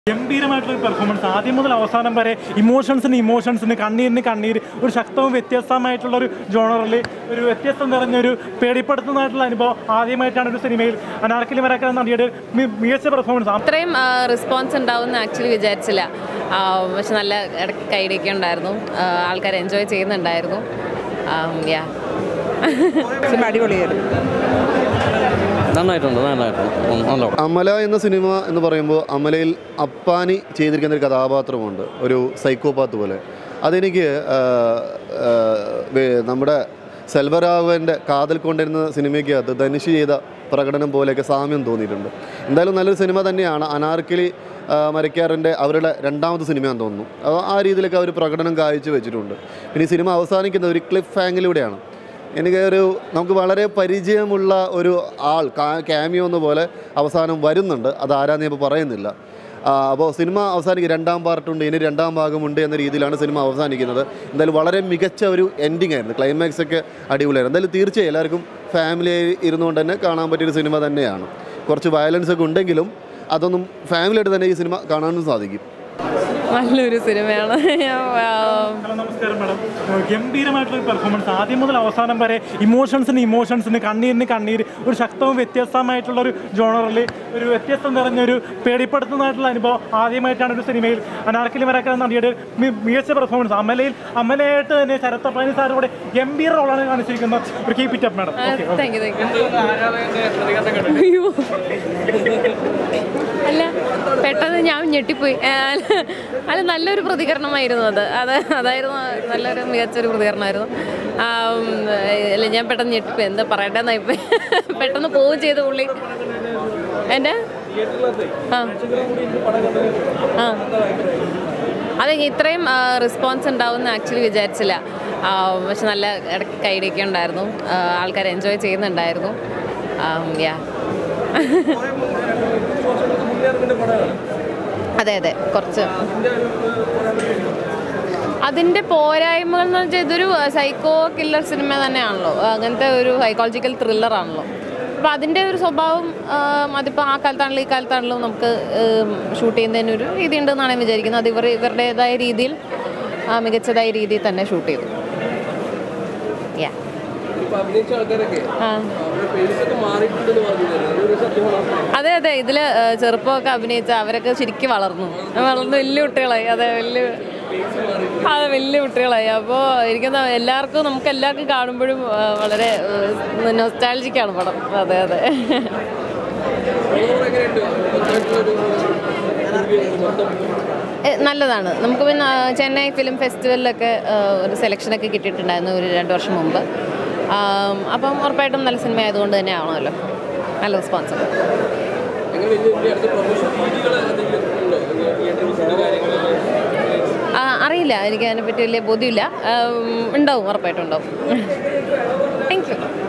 ഗംഭീരമായിട്ടുള്ള ഒരു പെർഫോമൻസ് ആദ്യം മുതൽ അവസാനം വരെ ഇമോഷൻസിന് ഇമോഷൻസിന് കണ്ണീരിന് കണ്ണീര് ഒരു ശക്തവും വ്യത്യസ്തമായിട്ടുള്ള ഒരു ജോണറിൽ ഒരു വ്യത്യസ്തം നിറഞ്ഞൊരു പേടിപ്പെടുത്തുന്നതായിട്ടുള്ള അനുഭവം ആദ്യമായിട്ടാണ് ഒരു സിനിമയിൽ അനാർക്കലി മരക്കൽ നടിയുടെ മി- മികച്ച പെർഫോമൻസ് അത്രയും റെസ്പോൺസ് ഉണ്ടാവുമെന്ന് ആക്ച്വലി വിചാരിച്ചില്ല ആ, പക്ഷെ നല്ല ഇടയ്ക്ക് കൈഡിയൊക്കെ ഉണ്ടായിരുന്നു ആൾക്കാർ എൻജോയ് ചെയ്യുന്നുണ്ടായിരുന്നു യാ സിനിമ അടിപൊളിയായിരുന്നു നന്നായിട്ടുണ്ട് നന്നായിട്ടുണ്ട് ഉം, നല്ല പടം. അമല എന്ന സിനിമ എന്ന് പറയുമ്പോൾ അമലയിൽ അപ്പാനി ചെയ്തിരിക്കുന്ന ഒരു കഥാപാത്രമുണ്ട് ഒരു സൈക്കോപാത്ത് പോലെ അതെനിക്ക് ആ, ആ, വേ- നമ്മുടെ സെൽവരാഘവൻ്റെ കാതൽ കൊണ്ടിരുന്ന സിനിമയ്ക്കകത്ത് ധനുഷ് ചെയ്ത പ്രകടനം പോലെയൊക്കെ സാമ്യം തോന്നിയിട്ടുണ്ട് എന്തായാലും നല്ലൊരു സിനിമ തന്നെയാണ് അനാർക്കലി ആ, മരക്കാറിൻ്റെ അവരുടെ രണ്ടാമത്തെ സിനിമയാണെന്ന് തോന്നുന്നു അപ്പോൾ ആ രീതിയിലൊക്കെ അവർ പ്രകടനം കാഴ്ച വെച്ചിട്ടുണ്ട് പിന്നെ ഈ സിനിമ അവസാനിക്കുന്ന ഒരു ക്ലിഫ് ഹാങ്ങിലൂടെയാണ് എനിക്ക് ഒരു നമുക്ക് വളരെ പരിചയമുള്ള ഒരു ആൾ ക്യാമിയോ എന്ന പോലെ അവസാനം വരുന്നുണ്ട് അത് ആരാന്ന് ഇപ്പോൾ പറയുന്നില്ല അപ്പോൾ സിനിമ അവസാനിക്കും രണ്ടാം പാർട്ടുണ്ട് ഇനി രണ്ടാം ഭാഗമുണ്ട് എന്ന രീതിയിലാണ് സിനിമ അവസാനിക്കുന്നത് എന്തായാലും വളരെ മികച്ച ഒരു എൻഡിങ് ആയിരുന്നു ക്ലൈമാക്സ് ഒക്കെ അടിപൊളിയായിരുന്നു എന്തായാലും തീർച്ചയായും എല്ലാവർക്കും ഫാമിലി ഇരുന്നുകൊണ്ട് തന്നെ കാണാൻ പറ്റിയൊരു സിനിമ തന്നെയാണ് കുറച്ച് വയലൻസ് ഒക്കെ ഉണ്ടെങ്കിലും അതൊന്നും ഫാമിലിയായിട്ട് തന്നെ ഈ സിനിമ കാണാനും സാധിക്കും നല്ലൊരു സിനിമയാണ് ഹലോ നമസ്കാരം മാഡം ഗംഭീരമായിട്ടുള്ള ഒരു പെർഫോമൻസ് ആദ്യം മുതൽ അവസാനം വരെ ഇമോഷൻസിന് ഇമോഷൻസിന് കണ്ണീരിന് കണ്ണീര് ഒരു ശക്തവും വ്യത്യസ്തമായിട്ടുള്ള ഒരു ജോണറിൽ ഒരു വ്യത്യസ്തം നിറഞ്ഞൊരു പേടിപ്പെടുത്തുന്നതായിട്ടുള്ള അനുഭവം ആദ്യമായിട്ടാണ് ഒരു സിനിമയിൽ അനാർക്കലി മരക്കൽ നടിയുടെ മി- മികച്ച പെർഫോമൻസ് അമലയിൽ അമലയായിട്ട് തന്നെ ശരത് അപ്പാനി സാറിലൂടെ ഗംഭീര റോളാണ് കാണിച്ചിരിക്കുന്നത് ഒരു keep it up madam okay thank you thank you അയ്യോ അല്ല പെട്ടെന്ന് ഞാൻ ഞെട്ടിപ്പോയി ആ, അല്ല നല്ലൊരു പ്രതികരണമായിരുന്നു അത് അത് അതായിരുന്നു നല്ലൊരു മികച്ചൊരു പ്രതികരണമായിരുന്നു ആ, ഉം, അല്ല ഞാൻ പെട്ടെന്ന് ഞെട്ടിപ്പോയി എന്താ പറയണ്ടെന്നായിപ്പോയി പെട്ടെന്ന് പോവുകയും ചെയ്തു പുള്ളി എൻ്റെ ആ ആ അതെ ഇത്രയും റെസ്പോൺസ് ഉണ്ടാവുമെന്ന് ആക്ച്വലി വിചാരിച്ചില്ല ആ, പക്ഷെ നല്ല ഇടയ്ക്ക് കൈഡിയൊക്കെ ഉണ്ടായിരുന്നു ആൾക്കാർ എൻജോയ് ചെയ്യുന്നുണ്ടായിരുന്നു യാ അതെ അതെ കുറച്ച് അതിൻ്റെ പോരായ്മകൾ എന്ന് വെച്ചാൽ ഇതൊരു സൈക്കോ കില്ലർ സിനിമ തന്നെയാണല്ലോ അങ്ങനത്തെ ഒരു സൈക്കോളജിക്കൽ ത്രില്ലറാണല്ലോ അപ്പോൾ അതിൻ്റെ ഒരു സ്വഭാവം ആം, അതിപ്പോൾ ആ കാലത്താണല്ലോ ഈ കാലത്താണല്ലോ നമുക്ക് ഷൂട്ട് ചെയ്യുന്നതിന് ഒരു രീതി ഉണ്ടെന്നാണ് ഞാൻ വിചാരിക്കുന്നത് അത് ഇവർ ഇവരുടേതായ രീതിയിൽ ആ, മികച്ചതായ രീതിയിൽ തന്നെ ഷൂട്ട് ചെയ്തു യാ ആ അതെ അതെ ഇതില് ഏ, ചെറുപ്പമൊക്കെ അഭിനയിച്ച അവരൊക്കെ ശരിക്കും വളർന്നു വളർന്നു വലിയ കുട്ടികളായി അതെ വലിയ അതെ വലിയ കുട്ടികളായി അപ്പോൾ എനിക്കെന്താ എല്ലാവർക്കും നമുക്ക് എല്ലാവർക്കും കാണുമ്പോഴും ഏ, വളരെ നൊസ്റ്റാൾജിക്കാണ് പടം അതെ അതെ ഏ, നല്ലതാണ് നമുക്ക് പിന്നെ ആ, ചെന്നൈ ഫിലിം ഫെസ്റ്റിവലിലൊക്കെ ആ, ഒരു സെലക്ഷനൊക്കെ കിട്ടിയിട്ടുണ്ടായിരുന്നു ഒരു രണ്ട് വർഷം മുമ്പ് ആം, അപ്പം ഉറപ്പായിട്ടും നല്ല സിനിമ ആയതുകൊണ്ട് തന്നെ ആവണമല്ലോ നല്ല റെസ്പോൺസ് ഉണ്ട് ആ, അറിയില്ല എനിക്ക് അതിനെപ്പറ്റി വലിയ ബോധ്യമില്ല ആം, ഉണ്ടാവും ഉറപ്പായിട്ടും ഉണ്ടാവും താങ്ക് യു